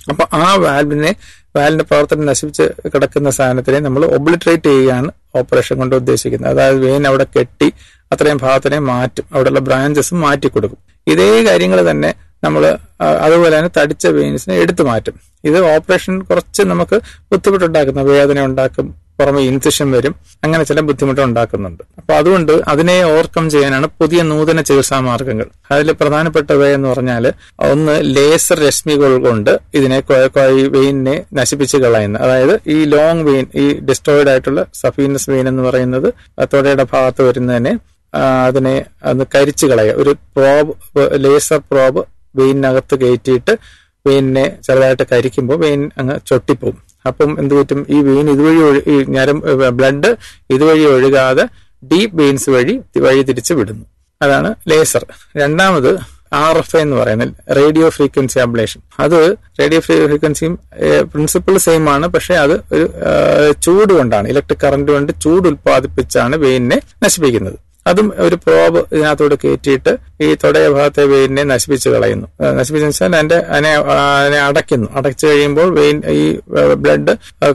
അപ്പൊ ആ വാൽവിനെ വാൽവിന്റെ പ്രവർത്തനം നശിപ്പിച്ച് കിടക്കുന്ന സാധനത്തിനെ നമ്മൾ ഒബ്ലിട്രേറ്റ് ചെയ്യുകയാണ് ഓപ്പറേഷൻ കൊണ്ട് ഉദ്ദേശിക്കുന്നത് അതായത് വെയിൻ അവിടെ കെട്ടി അത്രയും ഭാഗത്തിനെ മാറ്റും അവിടെയുള്ള ബ്രാഞ്ചസും മാറ്റി കൊടുക്കും ഇതേ കാര്യങ്ങൾ തന്നെ നമ്മൾ അതുപോലെ തന്നെ തടിച്ച വെയിൻസിനെ എടുത്തു മാറ്റും ഇത് ഓപ്പറേഷൻ കുറച്ച് നമുക്ക് ബുദ്ധിമുട്ടുണ്ടാക്കുന്ന വേദന ഉണ്ടാക്കും പുറമെ ഇൻസിഷൻ വരും അങ്ങനെ ചില ബുദ്ധിമുട്ട് ഉണ്ടാക്കുന്നുണ്ട് അപ്പൊ അതുകൊണ്ട് അതിനെ ഓവർകം ചെയ്യാനാണ് പുതിയ നൂതന ചികിത്സാ മാർഗങ്ങൾ അതിൽ പ്രധാനപ്പെട്ടവ എന്ന് പറഞ്ഞാൽ ഒന്ന് ലേസർ രശ്മികൾ കൊണ്ട് ഇതിനെ കൊ- കൊ- ഈ വെയിനെ നശിപ്പിച്ച് കളയുന്ന അതായത് ഈ ലോങ് വെയിൻ ഈ ഡിസ്ട്രോയിഡ് ആയിട്ടുള്ള സഫീനസ് വെയിൻ എന്ന് പറയുന്നത് തൊടയുടെ ഭാഗത്ത് വരുന്നതിനെ ആ, അതിനെ ഒന്ന് കരിച്ചു കളയുക ഒരു പ്രോബ് ലേസർ പ്രോബ് വെയിനകത്ത് കയറ്റിയിട്ട് വെയിനെ ചെറുതായിട്ട് കരിക്കുമ്പോൾ വെയിൻ അങ്ങ് ചൊട്ടിപ്പോവും അപ്പം എന്ത് പറ്റും ഈ വെയിൻ ഇതുവഴി ഒഴു- ഈ ഞരം ബ്ലഡ് ഇതുവഴി ഒഴുകാതെ ഡീപ്പ് വെയിൻസ് വഴി വഴി തിരിച്ച് വിടുന്നു അതാണ് ലേസർ രണ്ടാമത് ആർ എഫ് എന്ന് പറയുന്നത് റേഡിയോ ഫ്രീക്വൻസി അബ്ലേഷൻ അത് റേഡിയോ ഫ്രീക്വൻസിയും പ്രിൻസിപ്പിൾ സെയിം ആണ് പക്ഷെ അത് ഒരു ആ, ചൂട് കൊണ്ടാണ് ഇലക്ട്രിക് കറന്റ് കൊണ്ട് ചൂട് ഉൽപ്പാദിപ്പിച്ചാണ് വെയിനെ നശിപ്പിക്കുന്നത് അതും ഒരു പ്രോബ് ഇതിനകത്തോട് കയറ്റിയിട്ട് ഈ തൊടയ ഭാഗത്തെ വെയിനെ നശിപ്പിച്ച് കളയുന്നു ആ, നശിപ്പിച്ചെന്ന് വെച്ചാൽ അതിന്റെ അതിനെ ആ, അതിനെ അടയ്ക്കുന്നു അടച്ചു കഴിയുമ്പോൾ വെയിൻ ഈ ബ്ലഡ്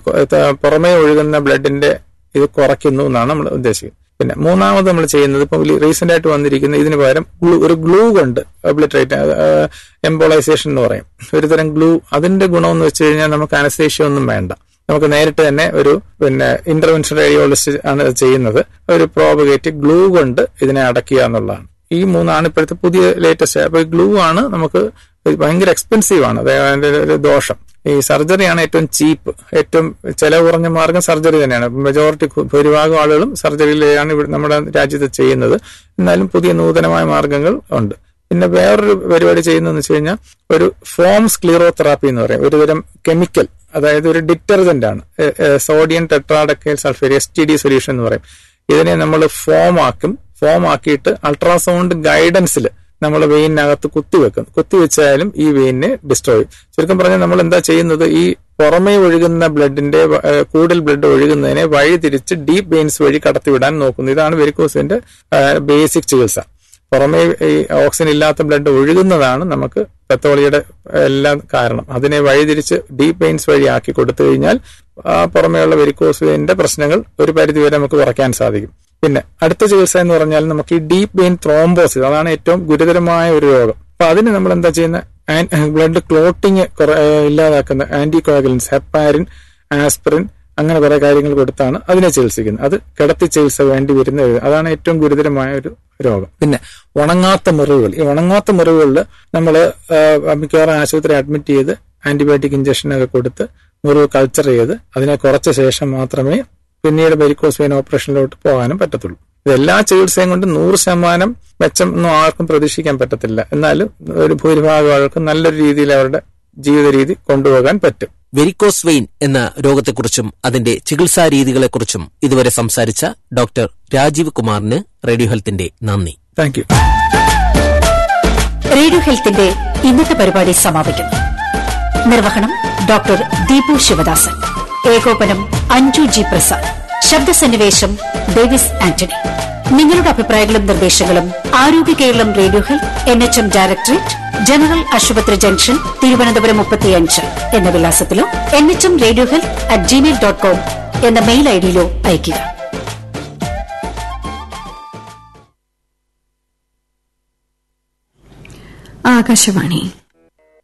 പുറമേ ഒഴുകുന്ന ബ്ലഡിന്റെ ഇത് കുറയ്ക്കുന്നു എന്നാണ് നമ്മൾ ഉദ്ദേശിക്കുന്നത് പിന്നെ മൂന്നാമത് നമ്മൾ ചെയ്യുന്നത് ഇപ്പം റീസെന്റ് ആയിട്ട് വന്നിരിക്കുന്ന ഇതിന് പകരം ഗ്ലൂ ഒരു ഗ്ലൂ കൊണ്ട് ഒബ്ലിട്രേറ്റ് എംബോളൈസേഷൻ എന്ന് പറയും ഒരു തരം ഗ്ലൂ അതിന്റെ ഗുണം എന്ന് വെച്ച് കഴിഞ്ഞാൽ നമുക്ക് അനസ്തേഷ്യ ഒന്നും വേണ്ട നമുക്ക് നേരിട്ട് തന്നെ ഒരു പിന്നെ ഇന്റർവെൻഷൻ റേഡിയോളജിസ്റ്റ് ആണ് ഇത് ചെയ്യുന്നത് ഒരു പ്രോബ് കയറ്റി ഗ്ലൂ കൊണ്ട് ഇതിനെ അടയ്ക്കുക എന്നുള്ളതാണ് ഈ മൂന്നാണ് ഇപ്പോഴത്തെ പുതിയ ലേറ്റസ്റ്റ് അപ്പൊ ഗ്ലൂ ആണ് നമുക്ക് ഇത് ഭയങ്കര എക്സ്പെൻസീവ് ആണ് അതായത് അതിന്റെ ഒരു ദോഷം ഈ സർജറിയാണ് ഏറ്റവും ചീപ്പ് ഏറ്റവും ചെലവ് കുറഞ്ഞ മാർഗം സർജറി തന്നെയാണ് മെജോറിറ്റി ഭൂരിഭാഗം ആളുകളും സർജറിയിലാണ് ഇവിടെ നമ്മുടെ രാജ്യത്ത് ചെയ്യുന്നത് എന്നാലും പുതിയ നൂതനമായ മാർഗങ്ങൾ ഉണ്ട് പിന്നെ വേറൊരു പരിപാടി ചെയ്യുന്നതെന്ന് വെച്ച് കഴിഞ്ഞാൽ ഒരു ഫോം സ്ക്ലീറോതെറാപ്പി എന്ന് പറയും ഒരുതരം കെമിക്കൽ അതായത് ഒരു ഡിറ്റർജന്റ് ആണ് sodium tetradecyl sulphate S T D solution എന്ന് പറയും ഇതിനെ നമ്മൾ ഫോം ആക്കും ഫോം ആക്കിയിട്ട് അൾട്രാസൗണ്ട് ഗൈഡൻസിൽ നമ്മൾ വെയിനകത്ത് കുത്തിവെക്കും കുത്തിവെച്ചാലും ഈ വെയിനെ ഡിസ്ട്രോയ് ചുരുക്കം പറഞ്ഞാൽ നമ്മൾ എന്താ ചെയ്യുന്നത് ഈ പുറമേ ഒഴുകുന്ന ബ്ലഡിന്റെ വ- ഏഹ് കൂടുതൽ ബ്ലഡ് ഒഴുകുന്നതിനെ വഴി തിരിച്ച് ഡീപ്പ് വെയിൻസ് വഴി കടത്തിവിടാൻ നോക്കുന്നു ഇതാണ് വെരിക്കോസിന്റെ ബേസിക് ചികിത്സ പുറമേ ഈ ഓക്സിജൻ ഇല്ലാത്ത ബ്ലഡ് ഒഴുകുന്നതാണ് നമുക്ക് പെത്തോളിയുടെ എല്ലാം കാരണം അതിനെ വഴിതിരിച്ച് ഡീപ്പ് വെയിൻസ് വഴി ആക്കി കൊടുത്തു കഴിഞ്ഞാൽ ആ പുറമേയുള്ള വെരിക്കോസ് വെയിന്റെ പ്രശ്നങ്ങൾ ഒരു പരിധിവരെ നമുക്ക് കുറയ്ക്കാൻ സാധിക്കും പിന്നെ അടുത്ത ചികിത്സ എന്ന് പറഞ്ഞാൽ നമുക്ക് ഈ ഡീപ്പ് വെയിൻ ത്രോംബോസിസ് അതാണ് ഏറ്റവും ഗുരുതരമായ ഒരു രോഗം അപ്പൊ അതിന് നമ്മൾ എന്താ ചെയ്യുന്ന ബ്ലഡ് ക്ലോട്ടിങ് ഇല്ലാതാക്കുന്ന ആന്റി കോഗുലൻസ് ഹെപ്പാരിൻ ആസ്പിറിൻ അങ്ങനെ കുറെ കാര്യങ്ങൾ കൊടുത്താണ് അതിനെ ചികിത്സിക്കുന്നത് അത് കിടത്തി ചികിത്സ വേണ്ടി വരുന്ന ഒരു അതാണ് ഏറ്റവും ഗുരുതരമായ ഒരു രോഗം പിന്നെ ഉണങ്ങാത്ത മുറിവുകൾ ഈ ഉണങ്ങാത്ത മുറിവുകളിൽ നമ്മൾ മിക്കവാറും ആശുപത്രി അഡ്മിറ്റ് ചെയ്ത് ആന്റിബയോട്ടിക് ഇഞ്ചക്ഷനൊക്കെ കൊടുത്ത് മുറിവ് കൾച്ചർ ചെയ്ത് അതിനെ കുറച്ച ശേഷം മാത്രമേ പിന്നീട് വെരിക്കോസ് വെയിൻ ഓപ്പറേഷനിലോട്ട് പോകാനും പറ്റത്തുള്ളൂ ഇതെല്ലാ ചികിത്സയും കൊണ്ട് നൂറ് ശതമാനം മെച്ചം ഒന്നും ആർക്കും പ്രതീക്ഷിക്കാൻ പറ്റത്തില്ല എന്നാലും ഒരു ഭൂരിഭാഗം ആൾക്കും നല്ലൊരു രീതിയിൽ അവരുടെ ജീവിത രീതി കൊണ്ടുപോകാൻ പറ്റും വെരിക്കോസ് വെയിൻ എന്ന രോഗത്തെക്കുറിച്ചും അതിന്റെ ചികിത്സാ രീതികളെക്കുറിച്ചും ഇതുവരെ സംസാരിച്ച ഡോക്ടർ രാജീവ് കുമാറിന് റേഡിയോ ഹെൽത്തിന്റെ നന്ദി താങ്ക് യു റേഡിയോ ഹെൽത്തിന്റെ ഇന്നത്തെ പരിപാടി സമാപിക്കുന്നു നിർവഹണം ഡോക്ടർ ദീപു ശിവദാസൻ ഏകോപനം അഞ്ജു ജി പ്രസാദ് ശബ്ദസന്നിവേശം ഡേവിസ് ആന്റണി നിങ്ങളുടെ അഭിപ്രായങ്ങളും നിർദ്ദേശങ്ങളും Arogya Keralam radio health N H M directorate general ആശുപത്രി ജംഗ്ഷൻ തിരുവനന്തപുരം മുപ്പത്തിയഞ്ച് എന്ന വിലാസത്തിലോ N H M radio health at Gmail dot com എന്ന മെയിൽ ഐഡിയിലോ അയയ്ക്കുക ആകാശവാണി